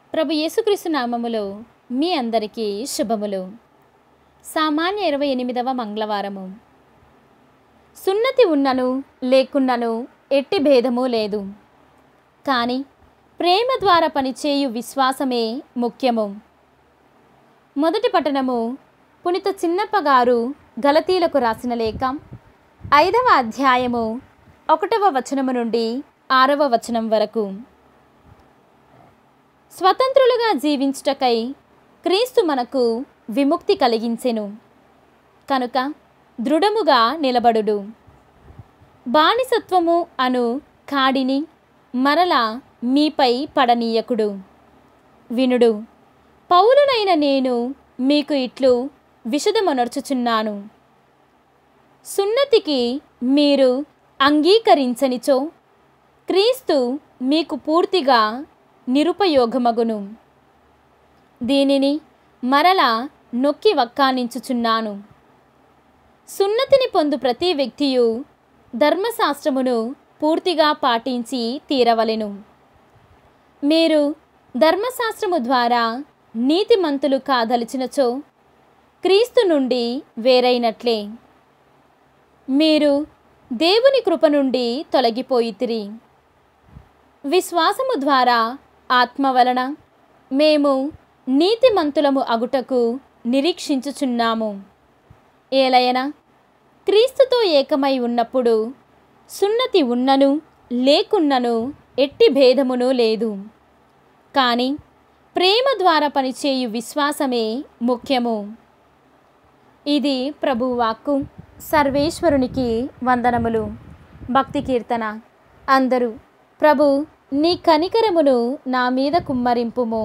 ప్రభు యేసుక్రీస్తు నామములో మీ అందరికీ శుభములు సామాన్య ఇరవై ఎనిమిదవ మంగళవారము సున్నతి ఉన్నను లేకున్నను ఎట్టి భేదము లేదు కానీ ప్రేమ ద్వారా పనిచేయు విశ్వాసమే ముఖ్యము మొదటి పట్టణము పునిత చిన్నప్ప గారు గలతీలకు రాసిన లేఖ ఐదవ అధ్యాయము ఒకటవ వచనము నుండి ఆరవ వచనం వరకు స్వతంత్రులుగా జీవించుటకై క్రీస్తు మనకు విముక్తి కలిగించెను కనుక దృఢముగా నిలబడుడు బానిసత్వము అను కాడిని మరలా మీపై పడనీయకుడు వినుడు పౌలునైన నేను మీకు ఇట్లు విషదమనర్చుచున్నాను సున్నతికి మీరు అంగీకరించనిచో క్రీస్తు మీకు పూర్తిగా నిరుపయోగమగును దీనిని మరలా నొక్కి వక్కానించుచున్నాను సున్నతిని పొందు ప్రతి వ్యక్తియు ధర్మశాస్త్రమును పూర్తిగా పాటించి తీరవలెను మీరు ధర్మశాస్త్రము ద్వారా నీతిమంతులు కాదలిచినచో క్రీస్తు నుండి వేరైనట్లే మీరు దేవుని కృప నుండి తొలగిపోయితిరి విశ్వాసము ద్వారా ఆత్మ వలన మేము నీతిమంతులము అగుటకు నిరీక్షించుచున్నాము ఏలయన క్రీస్తుతో ఏకమై ఉన్నప్పుడు సున్నతి ఉన్నను లేకున్నను ఎట్టి భేదమును లేదు కానీ ప్రేమ ద్వారా పనిచేయు విశ్వాసమే ముఖ్యము ఇది ప్రభువాక్కు సర్వేశ్వరునికి వందనములు భక్తి కీర్తన అందరూ ప్రభు నీ కనికరమును నా మీద కుమ్మరింపుము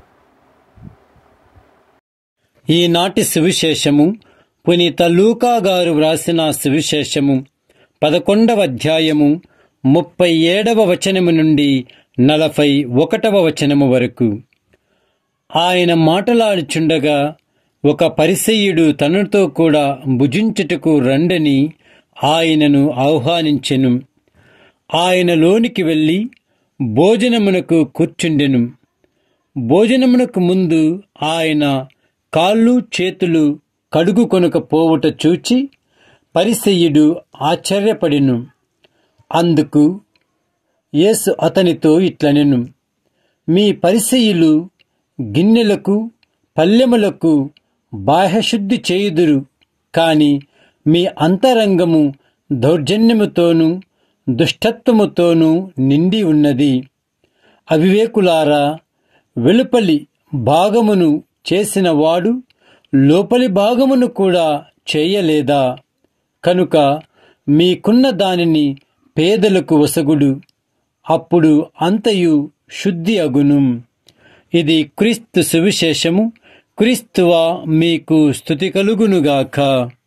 ఈనాటి సువిశేషము పునీత లూకా గారు వ్రాసిన సువిశేషము పదకొండవ అధ్యాయము ముప్పై ఏడవ వచనము నుండి నలభై ఒకటవ వచనము వరకు ఆయన మాటలాడుచుండగా ఒక పరిసయ్యుడు తనతో కూడా భుజించుటకు రండని ఆయనను ఆహ్వానించెను ఆయన లోనికి వెళ్ళి భోజనమునకు కూర్చుండెను భోజనమునకు ముందు ఆయన కాళ్ళు చేతులు కడుగు కొనుక పోవుట చూచి పరిసయ్యుడు ఆశ్చర్యపడిను అందుకు యేసు అతనితో ఇట్లనెను మీ పరిసయ్యులు గిన్నెలకు పల్లెములకు బాహ్యశుద్ధి చేయుదురు కాని మీ అంతరంగము దౌర్జన్యముతోనూ దుష్టత్వముతోనూ నిండి ఉన్నది అవివేకులారా వెలుపలి భాగమును చేసిన వాడు లోపలి భాగమును కూడా చేయలేదా కనుక మీకున్న దానిని పేదలకు వసగుడు అప్పుడు అంతయు శుద్ధి అగును ఇది క్రీస్తు సువిశేషము క్రీస్తువా మీకు స్థుతి కలుగునుగాక